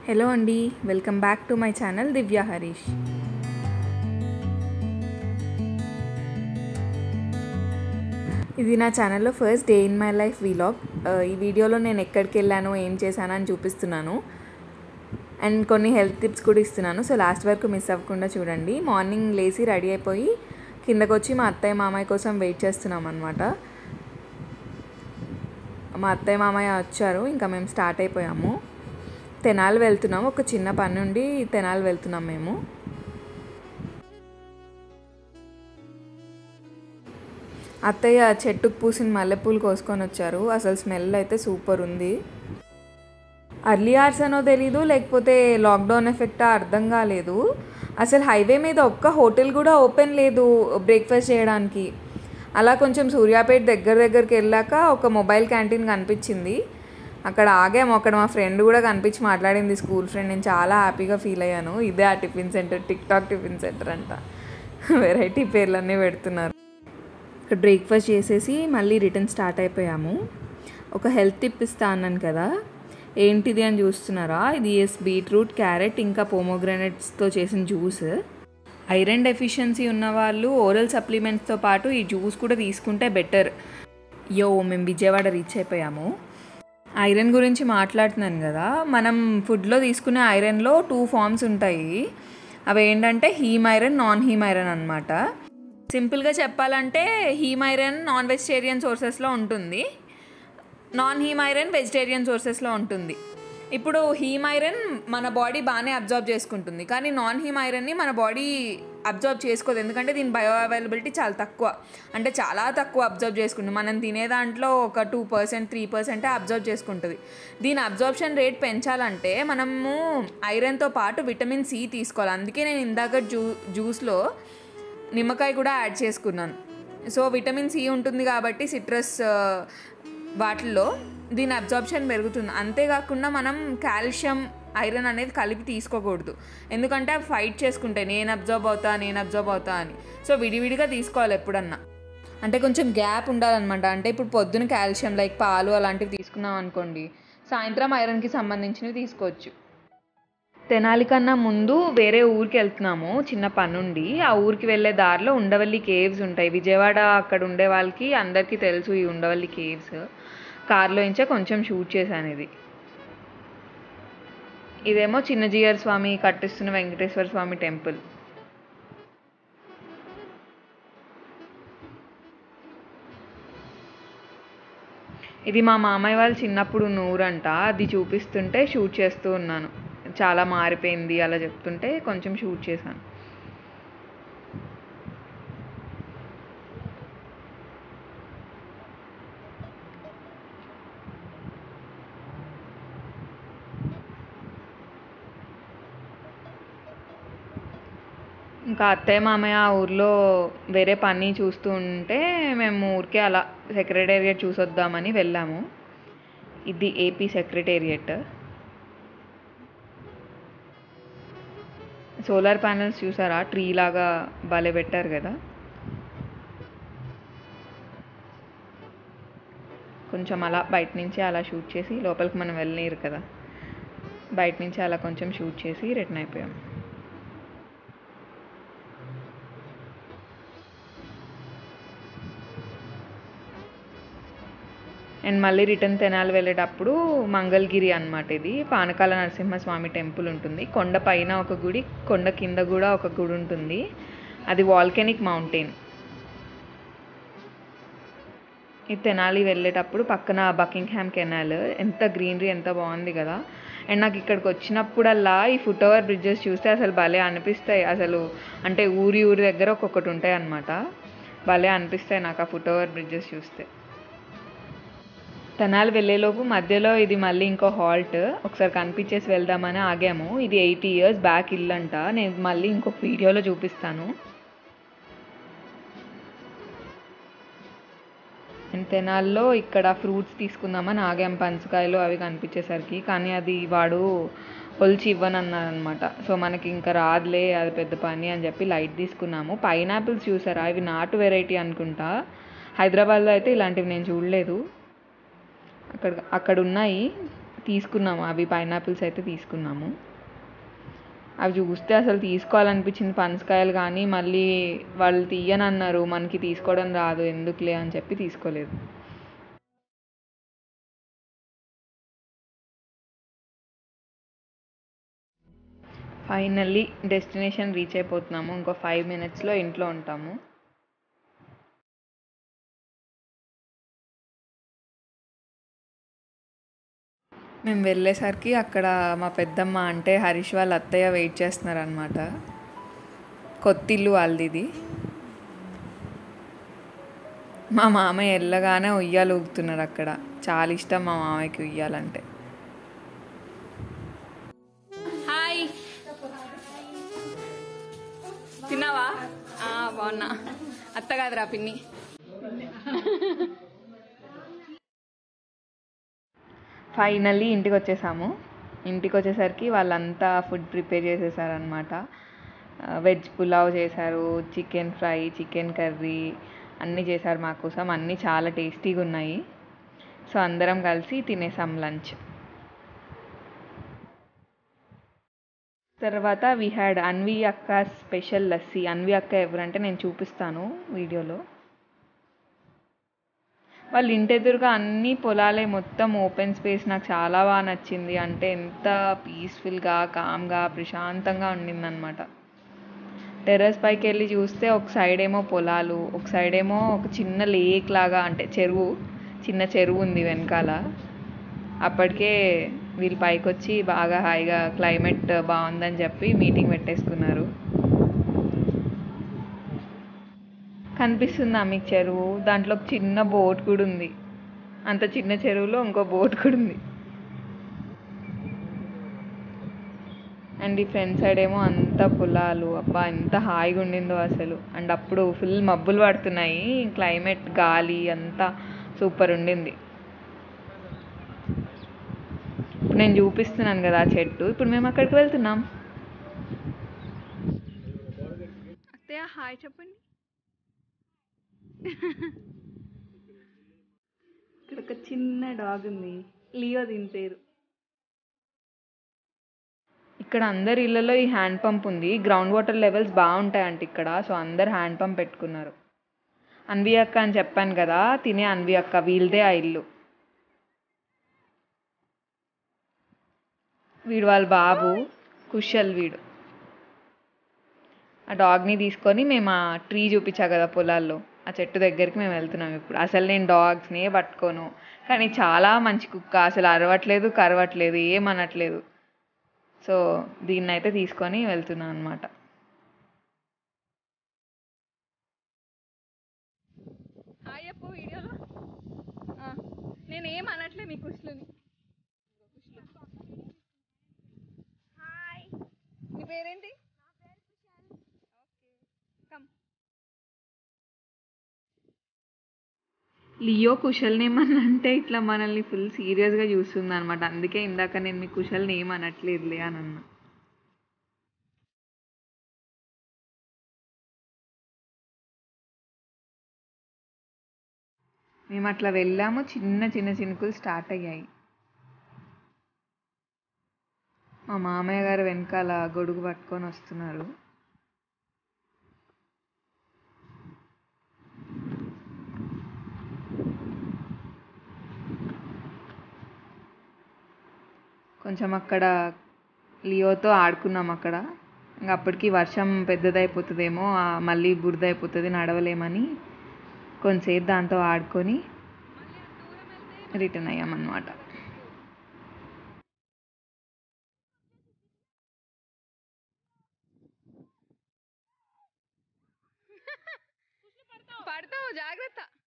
hello అండి welcome back to my channel Divya Harish ఇది నా ఛానల్లో first day in my life vlog ఈ వీడియోలో నేను ఎక్కడికి వెళ్ళాను ఏం చేశాను అని చూపిస్తున్నాను అండ్ కొన్ని హెల్త్ టిప్స్ కూడా ఇస్తున్నాను సో లాస్ట్ వరకు మిస్ అవ్వకుండా చూడండి మార్నింగ్ లేచి రెడీ అయిపోయి కిందకు వచ్చి మా అత్తయ్య మామయ్య కోసం వెయిట్ చేస్తున్నాం అనమాట మా అత్తయ్య మామయ్య వచ్చారు ఇంకా మేము స్టార్ట్ అయిపోయాము తెనాలి వెళ్తున్నాం ఒక చిన్న పని నుండి తెనాలి వెళ్తున్నాం మేము అత్తయ్య చెట్టుకు పూసిన మల్లెపూలు కోసుకొని వచ్చారు అసలు స్మెల్ అయితే సూపర్ ఉంది అర్లీ అవర్స్ అనో తెలీదు లేకపోతే లాక్డౌన్ ఎఫెక్టా అర్థం కాలేదు అసలు హైవే మీద ఒక్క హోటల్ కూడా ఓపెన్ లేదు బ్రేక్ఫాస్ట్ చేయడానికి అలా కొంచెం సూర్యాపేట దగ్గర దగ్గరికి వెళ్ళాక ఒక మొబైల్ క్యాంటీన్ కనిపించింది అక్కడ ఆగాము అక్కడ మా ఫ్రెండ్ కూడా కనిపించి మాట్లాడింది స్కూల్ ఫ్రెండ్ నేను చాలా హ్యాపీగా ఫీల్ అయ్యాను ఇదే ఆ tiffin center Tik Tok tiffin center అంట వెరైటీ పేర్లన్నీ పెడుతున్నారు ఇక్కడ బ్రేక్ఫాస్ట్ చేసేసి మళ్ళీ రిటర్న్ స్టార్ట్ అయిపోయాము ఒక హెల్త్ టిప్ ఇస్తా అన్నాను కదా ఏంటిది అని చూస్తున్నారా ఇది ఎస్ బీట్రూట్ క్యారెట్ ఇంకా పోమోగ్రానైట్స్తో చేసిన జ్యూస్ ఐరన్ డెఫిషియన్సీ ఉన్న వాళ్ళు ఓరల్ సప్లిమెంట్స్తో పాటు ఈ జ్యూస్ కూడా తీసుకుంటే బెటర్ యో మేము విజయవాడ రీచ్ అయిపోయాము ఐరన్ గురించి మాట్లాడుతున్నాను కదా మనం ఫుడ్లో తీసుకునే ఐరన్లో టూ ఫామ్స్ ఉంటాయి అవి ఏంటంటే heme iron non heme iron అనమాట సింపుల్గా చెప్పాలంటే హీమ్ ఐరన్ నాన్ వెజిటేరియన్ సోర్సెస్లో ఉంటుంది నాన్ హీమ్ ఐరన్ వెజిటేరియన్ సోర్సెస్లో ఉంటుంది ఇప్పుడు హీమ్ ఐరన్ మన బాడీ బాగానే అబ్జర్వ్ చేసుకుంటుంది కానీ నాన్ హీమ్ ఐరన్ని మన బాడీ అబ్జర్వ్ చేసుకోదు ఎందుకంటే దీని బయో అవైలబిలిటీ చాలా తక్కువ అంటే చాలా తక్కువ అబ్జర్వ్ చేసుకుంటుంది మనం తినే దాంట్లో ఒక టూ పర్సెంట్ త్రీ పర్సెంటే అబ్జర్వ్ చేసుకుంటుంది దీని అబ్జర్ప్షన్ రేట్ పెంచాలంటే మనము ఐరన్తో పాటు విటమిన్ సి తీసుకోవాలి అందుకే నేను ఇందాక జ్యూ జ్యూస్లో నిమ్మకాయ కూడా యాడ్ చేసుకున్నాను సో విటమిన్ సి ఉంటుంది కాబట్టి సిట్రస్ వాటిల్లో దీని అబ్జార్ప్షన్ పెరుగుతుంది అంతేకాకుండా మనం కాల్షియం ఐరన్ అనేది కలిపి తీసుకోకూడదు ఎందుకంటే అవి ఫైట్ చేసుకుంటాయి నేను అబ్జర్వ్ అవుతా నేను అబ్జర్వ్ అవుతా అని సో విడివిడిగా తీసుకోవాలి ఎప్పుడన్నా అంటే కొంచెం గ్యాప్ ఉండాలన్నమాట అంటే ఇప్పుడు పొద్దున కాల్షియం లైక్ పాలు అలాంటివి తీసుకున్నాం అనుకోండి సాయంత్రం ఐరన్కి సంబంధించినవి తీసుకోవచ్చు తెనాలి కన్నా ముందు వేరే ఊరికి వెళ్తున్నాము చిన్న పనుండి ఆ ఊరికి వెళ్ళే దారిలో ఉండవల్లి కేవ్స్ ఉంటాయి విజయవాడ అక్కడ ఉండే వాళ్ళకి అందరికీ తెలుసు ఈ ఉండవల్లి కేవ్స్ కార్లో ఇంచే కొంచెం షూట్ చేశాను ఇది ఇదేమో చిన్నజీయర్ స్వామి కట్టిస్తున్న వెంకటేశ్వర స్వామి టెంపుల్ ఇది మా మామయ్య వాళ్ళు చిన్నప్పుడు నూరంట అది చూపిస్తుంటే షూట్ చేస్తూ ఉన్నాను చాలా మారిపోయింది అలా చెప్తుంటే కొంచెం షూట్ చేశాను ఇంకా అత్తయ్య మామయ్య ఆ ఊర్లో వేరే పని చూస్తూ ఉంటే మేము ఊరికే అలా సెక్రటేరియట్ చూసొద్దామని వెళ్ళాము ఇది ఏపీ సెక్రటేరియట్ సోలార్ ప్యానల్స్ చూసారా ట్రీ లాగా భలే పెట్టారు కదా కొంచెం అలా బయట నుంచి అలా షూట్ చేసి లోపలికి మనం వెళ్ళలేరు కదా బయట నుంచి అలా కొంచెం షూట్ చేసి రిటర్న్ అయిపోయాం అండ్ మళ్ళీ రిటర్న్ తెనాలి వెళ్ళేటప్పుడు మంగళగిరి అనమాట ఇది పానకాల నరసింహస్వామి టెంపుల్ ఉంటుంది కొండ పైన ఒక గుడి కొండ కింద కూడా ఒక గుడి ఉంటుంది అది వాల్కెనిక్ మౌంటైన్ ఈ తెనాలి వెళ్ళేటప్పుడు పక్కన బకింగ్హామ్ కెనాల్ ఎంత గ్రీనరీ ఎంత బాగుంది కదా అండ్ నాకు ఇక్కడికి వచ్చినప్పుడల్లా ఈ ఫుట్ ఓవర్ బ్రిడ్జెస్ చూస్తే అసలు భలే అనిపిస్తాయి అసలు అంటే ఊరి ఊరి దగ్గర ఒక్కొక్కటి ఉంటాయి అనమాట భలే అనిపిస్తాయి నాకు ఆ ఫుట్ ఓవర్ బ్రిడ్జెస్ చూస్తే తెనాలి వెళ్ళేలోపు మధ్యలో ఇది మళ్ళీ ఇంకో హాల్ట్ ఒకసారి కనిపించేసి వెళ్దామని ఆగాము ఇది ఎయిటీ ఇయర్స్ బ్యాక్ ఇల్లు అంట నేను మళ్ళీ ఇంకొక వీడియోలో చూపిస్తాను తెనాల్లో ఇక్కడ ఫ్రూట్స్ తీసుకుందామని ఆగాం పంచకాయలు అవి కనిపించేసరికి కానీ అది వాడు ఒలిచి ఇవ్వనన్నారనమాట సో మనకి ఇంకా రాదులే అది పెద్ద పని అని చెప్పి లైట్ తీసుకున్నాము పైనాపిల్స్ చూసారా ఇవి నాటు వెరైటీ అనుకుంటా హైదరాబాద్లో అయితే ఇలాంటివి నేను చూడలేదు అక్కడ అక్కడ ఉన్నాయి తీసుకున్నాము అవి పైనాపిల్స్ అయితే తీసుకున్నాము అవి చూస్తే అసలు తీసుకోవాలనిపించింది పనసకాయలు కానీ మళ్ళీ వాళ్ళు తీయనన్నారు మనకి తీసుకోవడం రాదు ఎందుకులే అని చెప్పి తీసుకోలేదు ఫైనల్లీ డెస్టినేషన్ రీచ్ అయిపోతున్నాము ఇంకో ఫైవ్ మినిట్స్లో ఇంట్లో ఉంటాము మేము వెళ్ళేసరికి అక్కడ మా పెద్దమ్మ అంటే హరీష్ వాళ్ళ అత్తయ్య వెయిట్ చేస్తున్నారనమాట కొత్తిల్లు వాళ్ళది ఇది మా మామయ్య వెళ్ళగానే ఉయ్యాలు ఊగుతున్నారు అక్కడ చాలా ఇష్టం మా మామయ్యకి ఉయ్యాలంటే హాయ్ తిన్నావా ఆ, బాగున్నా అత్త కాదురా పిన్ని ఫైనల్లీ ఇంటికి వచ్చేసాము ఇంటికి వచ్చేసరికి వాళ్ళంతా ఫుడ్ ప్రిపేర్ చేసేసారనమాట వెజ్ పులావ్ చేశారు చికెన్ ఫ్రై చికెన్ కర్రీ అన్నీ చేశారు మా కోసం అన్నీ చాలా టేస్టీగా ఉన్నాయి సో అందరం కలిసి తినేసాం లంచ్ తర్వాత వీ హ్యాడ్ అన్వి అక్క స్పెషల్ లస్సీ అన్వి అక్క ఎవరంటే నేను చూపిస్తాను వీడియోలో వాళ్ళ ఇంటి ఎదురుగా అన్ని పొలాలే మొత్తం ఓపెన్ స్పేస్ నాకు చాలా బాగా నచ్చింది అంటే ఎంత పీస్ఫుల్గా కామ్గా ప్రశాంతంగా ఉండిందనమాట టెర్రస్ పైకి వెళ్ళి చూస్తే ఒక సైడ్ ఏమో పొలాలు ఒక సైడ్ ఏమో ఒక చిన్న లేక్ లాగా అంటే చెరువు చిన్న చెరువు ఉంది వెనకాల అప్పటికే వీళ్ళు పైకి వచ్చి బాగా హాయిగా క్లైమేట్ బాగుందని చెప్పి మీటింగ్ పెట్టేసుకున్నారు కనిపిస్తుందా మీకు చెరువు దాంట్లో ఒక చిన్న బోట్ కూడా ఉంది అంత చిన్న చెరువులో ఇంకో బోట్ కూడా ఉంది అండ్ ఈ ఫ్రంట్ సైడ్ ఏమో అంత పొలాలు అబ్బా ఎంత హాయిగా ఉండిందో అసలు అండ్ అప్పుడు ఫుల్ మబ్బులు పడుతున్నాయి క్లైమేట్ గాలి అంతా సూపర్ ఉండింది ఇప్పుడు నేను చూపిస్తున్నాను కదా ఆ చెట్టు ఇప్పుడు మేము అక్కడికి వెళ్తున్నాం అత్తయ్య హాయ్ చెప్పండి ఇక్కడ ఒక చిన్న డాగ్ ఉంది లియో దీని పేరు ఇక్కడ అందరి ఇళ్ళలో ఈ హ్యాండ్ పంప్ ఉంది గ్రౌండ్ వాటర్ లెవెల్స్ బాగుంటాయంట ఇక్కడ సో అందరు హ్యాండ్ పంప్ పెట్టుకున్నారు అన్వి అక్క అని చెప్పాను కదా తినే అన్వి అక్క వీళ్ళదే ఆ ఇల్లు వీడు వాళ్ళ బాబు కుషల్ వీడు ఆ డాగ్ని తీసుకొని మేము ఆ ట్రీ చూపించా కదా పొలాల్లో ఆ చెట్టు దగ్గరికి మేము వెళ్తున్నాం ఇప్పుడు అసలు నేను డాగ్స్నే పట్టుకోను కానీ చాలా మంచి కుక్క అసలు అరవట్లేదు కరవట్లేదు ఏమనట్లేదు సో దీన్ని అయితే తీసుకొని వెళ్తున్నాను అనమాట హాయ్ అప్పు వీడియోలో నేను ఏం అనట్లే మీ కుష్లుని హాయ్ నీ పేరేంటి కమ్ లియో కుశల్ నేమ్ అని అంటే ఇట్లా మనల్ని ఫుల్ సీరియస్గా చూస్తుంది అనమాట అందుకే ఇందాక నేను మీ కుశల్ నేమ్ అనట్లేదులే అని అన్నా మేము అట్లా వెళ్ళాము చిన్న చిన్న చినుకులు స్టార్ట్ అయ్యాయి మా మామయ్య గారు వెనకాల గొడుగు పట్టుకొని వస్తున్నారు కొంచెం అక్కడ లియోతో ఆడుకున్నాం అక్కడ ఇంకా అప్పటికి వర్షం పెద్దదైపోతుందేమో ఆ మళ్ళీ బురద అయిపోతుంది నడవలేమని కొంతసేపు దాంతో ఆడుకొని రిటర్న్ అయ్యామన్నమాట పడతావు జాగ్రత్త